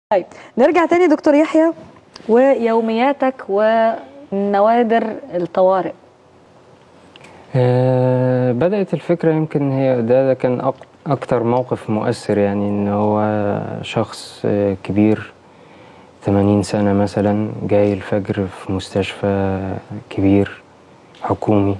طيب نرجع تاني دكتور يحيى ويومياتك ونوادر الطوارئ آه، بدأت الفكرة يمكن هي ده, ده كان أك- أكتر موقف مؤثر يعني إن هو شخص آه، كبير 80 سنة مثلا جاي الفجر في مستشفى كبير حكومي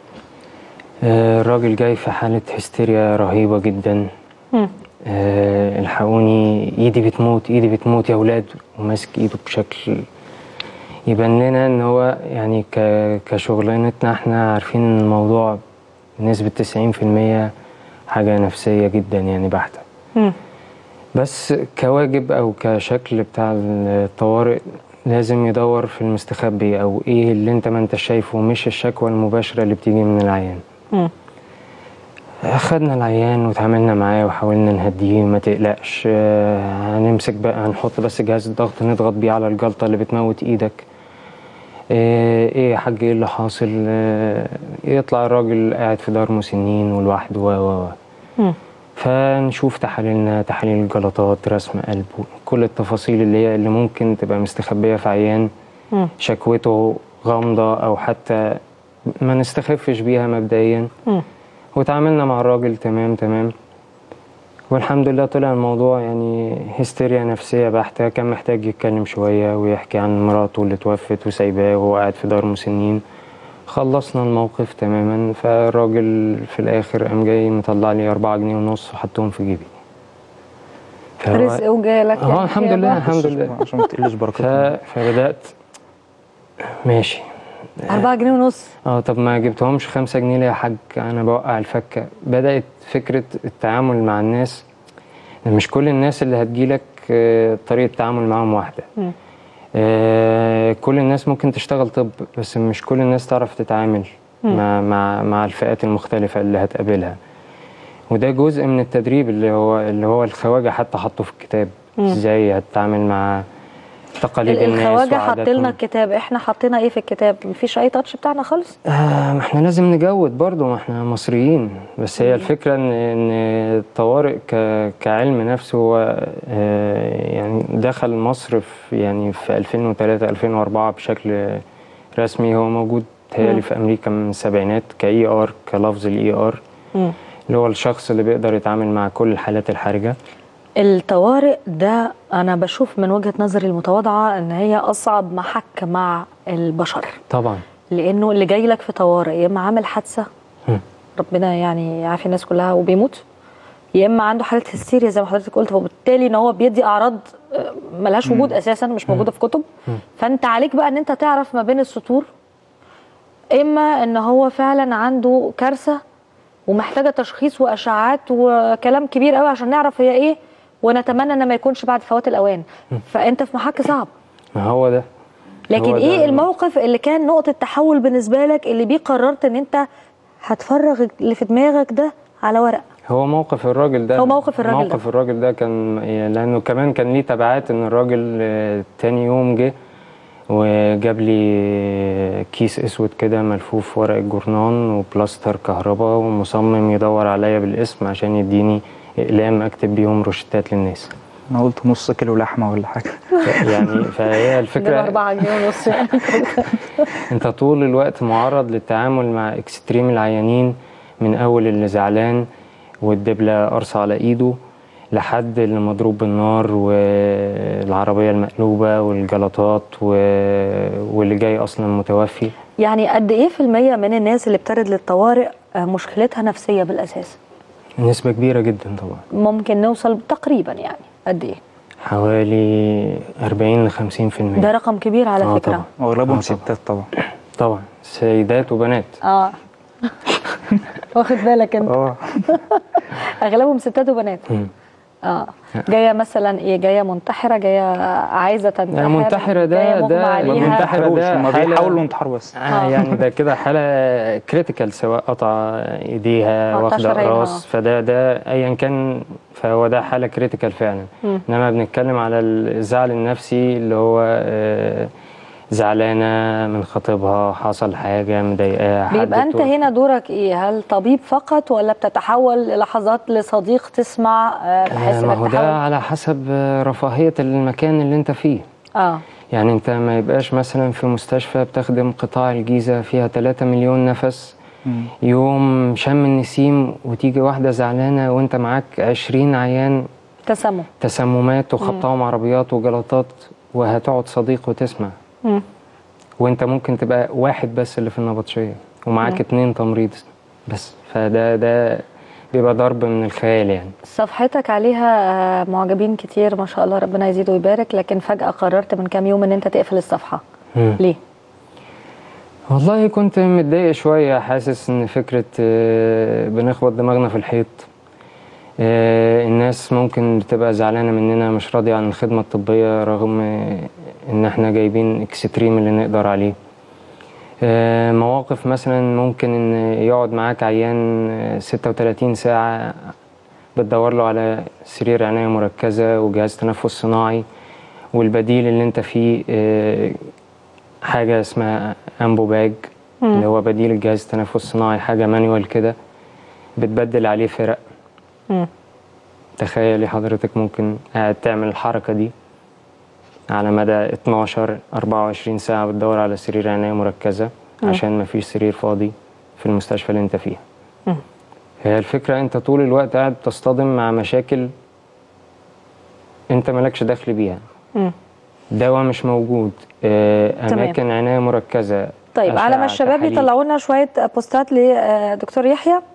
آه، الراجل جاي في حالة هستيريا رهيبة جدا مم. آه، الحقوني ايدي بتموت ايدي بتموت يا ولاد وماسك ايده بشكل يبان لنا ان هو يعني ك- كشغلانتنا احنا عارفين ان الموضوع بنسبة 90% حاجة نفسية جدا يعني بحتة مم. بس كواجب او كشكل بتاع الطوارئ لازم يدور في المستخبي او ايه اللي انت ما انت شايفه مش الشكوى المباشرة اللي بتيجي من العيان مم. خدنا العيان وتعاملنا معاه وحاولنا نهديه ما تقلقش آه، هنمسك بقى هنحط بس جهاز الضغط نضغط بيه على الجلطة اللي بتموت ايدك آه، ايه يا حاج ايه اللي حاصل آه، يطلع الراجل قاعد في دار مسنين ولوحده و و و مم. فنشوف تحاليلنا تحاليل الجلطات رسم قلب كل التفاصيل اللي هي اللي ممكن تبقى مستخبية في عيان مم. شكوته غامضة أو حتى ما نستخفش بيها مبدئيا مم. وتعاملنا مع الراجل تمام تمام والحمد لله طلع الموضوع يعني هستيريا نفسية بحتة كان محتاج يتكلم شوية ويحكي عن مراته اللي توفت وسايباه وهو قاعد في دار مسنين خلصنا الموقف تماما فالراجل في الآخر قام جاي مطلع لي أربعة جنيه ونص وحطهم في جيبي فهو- رزق وجالك اه الحمد لله الحمد لله عشان ما تقلش ف... بركتهم فبدأت ماشي 4 جنيه ونص اه طب ما جبتهمش خمسة جنيه ليه يا حاج انا بوقع الفكة بدأت فكرة التعامل مع الناس مش كل الناس اللي هتجيلك آه، طريقة التعامل معاهم واحدة مم. آه، كل الناس ممكن تشتغل طب بس مش كل الناس تعرف تتعامل مع مع مع الفئات المختلفة اللي هتقابلها وده جزء من التدريب اللي هو اللي هو الخواجة حتى حطه في الكتاب ازاي هتتعامل مع تقاليد الناس الخواجه حط وعاداتهم. لنا الكتاب احنا حطينا ايه في الكتاب مفيش اي تاتش بتاعنا خالص آه ما احنا لازم نجود برضو ما احنا مصريين بس هي الفكرة ان ان الطوارئ ك كعلم نفسه هو آه يعني دخل مصر في يعني في 2003 2004 بشكل رسمي هو موجود تهيألي في امريكا من السبعينات كاي ار كلفظ الاي ار مم. اللي هو الشخص اللي بيقدر يتعامل مع كل الحالات الحرجة الطوارئ ده انا بشوف من وجهه نظري المتواضعه ان هي اصعب محك مع البشر طبعا لانه اللي جاي لك في طوارئ يا اما عامل حادثه مم. ربنا يعني يعافي الناس كلها وبيموت يا اما عنده حاله هستيريا زي ما حضرتك قلت وبالتالي ان هو بيدي اعراض آه، ملهاش وجود اساسا مش موجوده في كتب فانت عليك بقى ان انت تعرف ما بين السطور اما ان هو فعلا عنده كارثه ومحتاجه تشخيص واشعاعات وكلام كبير قوي عشان نعرف هي ايه ونتمنى ان ما يكونش بعد فوات الاوان فانت في محك صعب ما هو ده لكن هو ده ايه الم- الموقف اللي كان نقطه تحول بالنسبه لك اللي بيه قررت ان انت هتفرغ اللي في دماغك ده على ورق هو موقف الراجل ده هو موقف الراجل موقف ده. الراجل ده كان يعني لانه كمان كان ليه تبعات ان الراجل آه، تاني يوم جه وجاب لي كيس اسود كده ملفوف ورق الجورنان وبلاستر كهرباء ومصمم يدور عليا بالاسم عشان يديني اقلام اكتب بيهم روشتات للناس انا قلت نص كيلو لحمه ولا حاجه يعني فهي ده الفكره 4 جنيه ونص يعني انت طول الوقت معرض للتعامل مع اكستريم العيانين من اول اللي زعلان والدبلة قرصة على ايده لحد اللي مضروب بالنار والعربية المقلوبة والجلطات و... واللي جاي اصلا متوفي يعني قد ايه في المية من الناس اللي بترد للطوارئ آه، مشكلتها نفسية بالاساس نسبة كبيرة جدا طبعا ممكن نوصل تقريبا يعني قد ايه حوالي 40 ل 50% ده رقم كبير على آه فكرة طبعا. واغلبهم آه طبعا. ستات طبعا طبعا سيدات وبنات اه واخد بالك انت اه اغلبهم ستات وبنات مم. اه جايه مثلا ايه جايه منتحره جايه عايزه تنتحر يعني منتحرة ده- جاية مغمى ده عليها. منتحر منتحروش ده هم حالة- بيحاولوا ينتحروا بس آه يعني ده كده حالة كريتيكال سواء قطع ايديها قطع واخدة شرايينها. راس فده ده ايا كان فهو ده حالة كريتيكال فعلا مم. انما بنتكلم على الزعل النفسي اللي هو آه، زعلانة من خطيبها حصل حاجة مضايقاها حد بيبقى انت توفى. هنا دورك ايه هل طبيب فقط ولا بتتحول لحظات لصديق تسمع آه، بحيث آه، ما هو انك ده تحاول على حسب آه، رفاهية المكان اللي انت فيه اه يعني انت ما يبقاش مثلا في مستشفى بتخدم قطاع الجيزة فيها 3 مليون نفس يوم شم النسيم وتيجي واحدة زعلانة وانت معاك 20 عيان تسمم تسممات وخبطهم عربيات وجلطات وهتقعد صديق وتسمع مم. وانت ممكن تبقى واحد بس اللي في النبطشية ومعاك اتنين تمريض بس فده ده بيبقى ضرب من الخيال يعني صفحتك عليها آه، معجبين كتير ما شاء الله ربنا يزيد ويبارك لكن فجأة قررت من كام يوم ان انت تقفل الصفحة مم. ليه؟ والله كنت متضايق شوية حاسس إن فكرة آه، بنخبط دماغنا في الحيط آه، الناس ممكن بتبقى زعلانة مننا مش راضية عن الخدمة الطبية رغم آه، إن إحنا جايبين إكستريم اللي نقدر عليه آه، مواقف مثلا ممكن إن يقعد معاك عيان آه، 36 ساعة بتدور له على سرير عناية مركزة وجهاز تنفس صناعي والبديل اللي انت فيه آه، حاجة اسمها امبو باج اللي هو بديل الجهاز التنفس الصناعي حاجة مانيوال كده بتبدل عليه فرق مم. تخيلي حضرتك ممكن قاعد تعمل الحركة دي على مدى 12 24 ساعة بتدور على سرير عناية مركزة عشان مفيش سرير فاضي في المستشفى اللي انت فيها مم. هي الفكرة انت طول الوقت قاعد تصطدم مع مشاكل انت مالكش دخل بيها مم. دواء مش موجود آه، تمام. اماكن عناية مركزة طيب على ما أشعة، الشباب تحاليل. يطلعوا لنا شويه بوستات لدكتور يحيى